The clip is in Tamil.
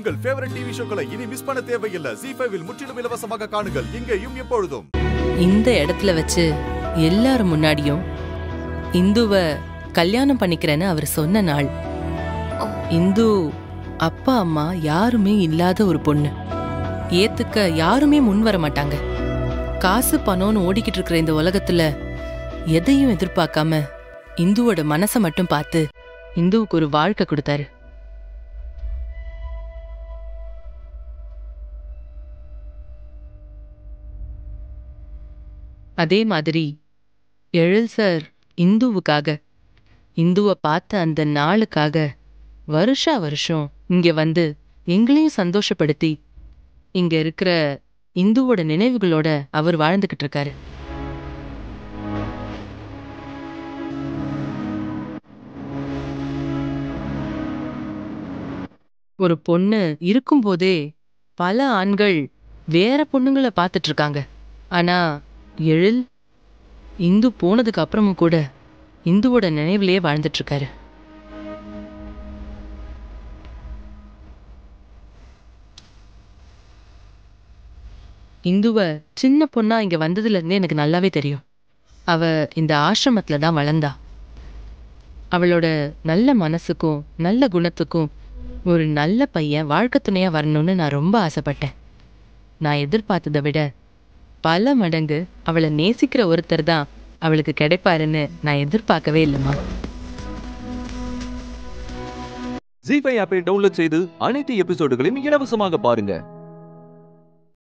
உங்கள் ஃபேவரட் டிவி ஷோக்களை இனி மிஸ் பண்ண தேவையில்லை ஜி ஃபைவில் முற்றிலும் இலவசமாக காணுங்கள் இங்கேயும் எப்பொழுதும் இந்த இடத்துல வச்சு எல்லாரும் முன்னாடியும் இந்துவ கல்யாணம் பண்ணிக்கிறேன்னு அவர் சொன்ன நாள் இந்து அப்பா அம்மா யாருமே இல்லாத ஒரு பொண்ணு ஏத்துக்க யாருமே முன் வர மாட்டாங்க காசு பணம்னு ஓடிக்கிட்டு இருக்கிற இந்த உலகத்துல எதையும் எதிர்பார்க்காம இந்துவோட மனசை மட்டும் பார்த்து இந்துவுக்கு ஒரு வாழ்க்கை கொடுத்தாரு அதே மாதிரி எழில் சார் இந்துவுக்காக இந்துவை பார்த்த அந்த நாளுக்காக வருஷா வருஷம் இங்க வந்து எங்களையும் சந்தோஷப்படுத்தி இங்க இருக்கிற இந்துவோட நினைவுகளோட அவர் வாழ்ந்துகிட்டு இருக்காரு ஒரு பொண்ணு இருக்கும்போதே பல ஆண்கள் வேற பொண்ணுங்களை பார்த்துட்டு இருக்காங்க ஆனா எழில் இந்து போனதுக்கு அப்புறமும் கூட இந்துவோட நினைவிலேயே வாழ்ந்துட்டு இருக்காரு இந்துவ சின்ன பொண்ணா இங்க வந்ததுல இருந்தே எனக்கு நல்லாவே தெரியும் அவ இந்த ஆசிரமத்துல தான் வளர்ந்தா அவளோட நல்ல மனசுக்கும் நல்ல குணத்துக்கும் ஒரு நல்ல பையன் வாழ்க்கை துணையா வரணும்னு நான் ரொம்ப ஆசைப்பட்டேன் நான் எதிர்பார்த்ததை விட பல மடங்கு அவளை நேசிக்கிற ஒருத்தர் தான் அவளுக்கு கிடைப்பாருன்னு நான் எதிர்பார்க்கவே இல்லைம்மா ஜி ஃபைவ் ஆப்பை டவுன்லோட் செய்து அனைத்து எபிசோடுகளையும் இலவசமாக பாருங்க